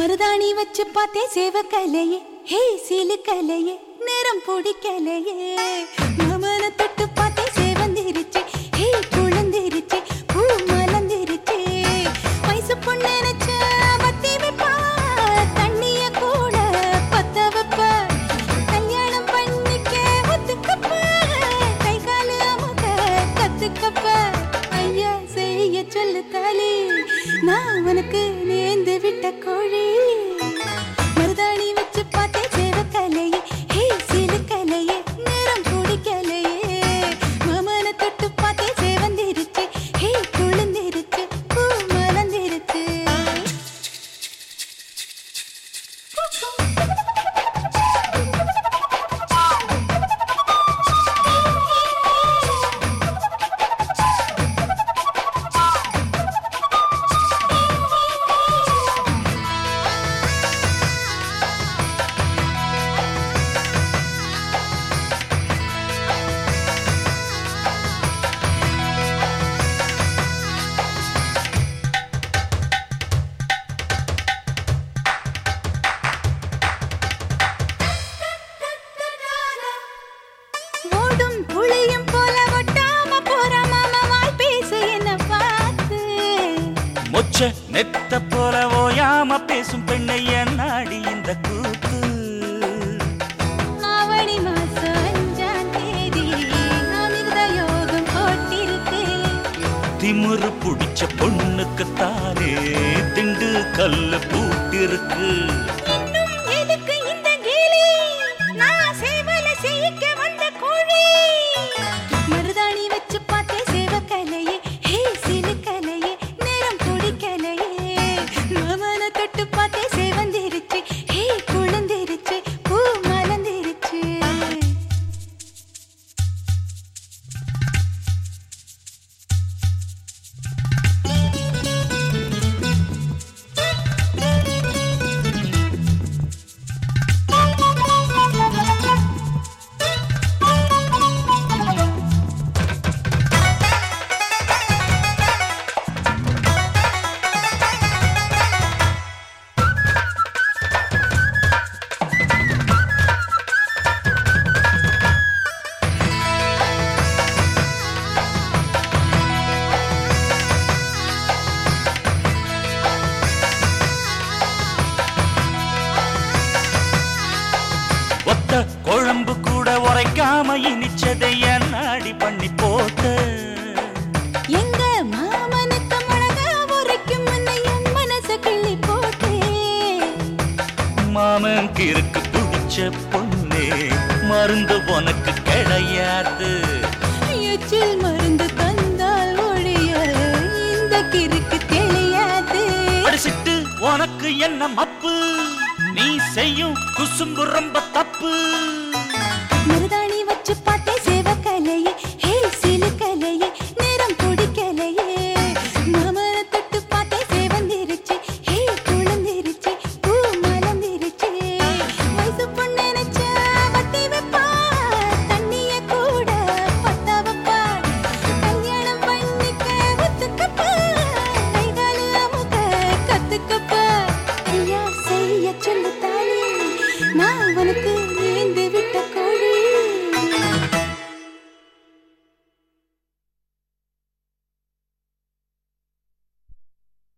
மருதாணி வச்சு பார்த்தே சேவ கலையே ஹே சீலு கலையே நேரம் பிடிக்கலையே மாமன தொட்டு பார்த்தே சேவந்திருச்சே ஹே குழந்திருச்சே பூ மலர்ந்திருச்சே வயசு பொண்ணு நினைச்சா பத்தி வைப்பா தண்ணிய கூட பத்த வைப்ப கல்யாணம் பண்ணிக்க ஒத்துக்கப்ப கை காலு அமுக கத்துக்கப்ப ஐயா செய்ய சொல்லு தாலி நான் உனக்கு நேர்ந்து விட்ட கோழி மருதாணி வச்சு பார்த்தே சேவ கலையே ஹே சீலு கலையே நேரம் பிடிக்கலையே மாமன தொட்டு பார்த்தே சேவந்திருச்சு ஹே குளிர்ந்திருச்சு பூ மலர்ந்திருச்சு ஓடும் புளியும் போல ஒட்டாம போற மாமா வாய் பேச என்ன பார்த்து மொச்ச நெத்த போல ஓயாம பேசும் பெண்ணை என்னாடி இந்த கூத்து ஆவணி மாசம் அஞ்சாம் தேதி அமிர்த யோகம் போட்டிருக்கு திமுரு புடிச்ச பொண்ணுக்குத்தானே திண்டு கல்லு பூட்டிருக்கு இன்னும் எதுக்கு இந்த கேலி நான் சேவல செய்யிக்க வந்த கோழி மருதாணி வச்சு பார்த்தே சேவ கலையே ஹே சிலு கலையே நேரம் பிடிக்கலையே மாமன தொட்டு பார்த்தே சேவந்திருச்சு ஹே குழந்திருச்சு பூ மலர்ந்திருச்சு ஒத்த குழம்பு கூட உரைக்காம இனிச்சதை என்னாடி பண்ணி போட்ட எங்க மாமனுக்கு மிளகா உரைக்கும் முன்ன என் மனச கிள்ளி போட்டே மாமன் கிறுக்கு பிடிச்ச பொண்ணே மருந்து உனக்கு கிடையாது எச்சில் மருந்து தந்தால் ஒழிய இந்த கிறுக்கு தெரியாது அடிச்சிட்டு உனக்கு என்ன மப்பு நீ செய்யும் குசும்பு ரொம்ப தப்பு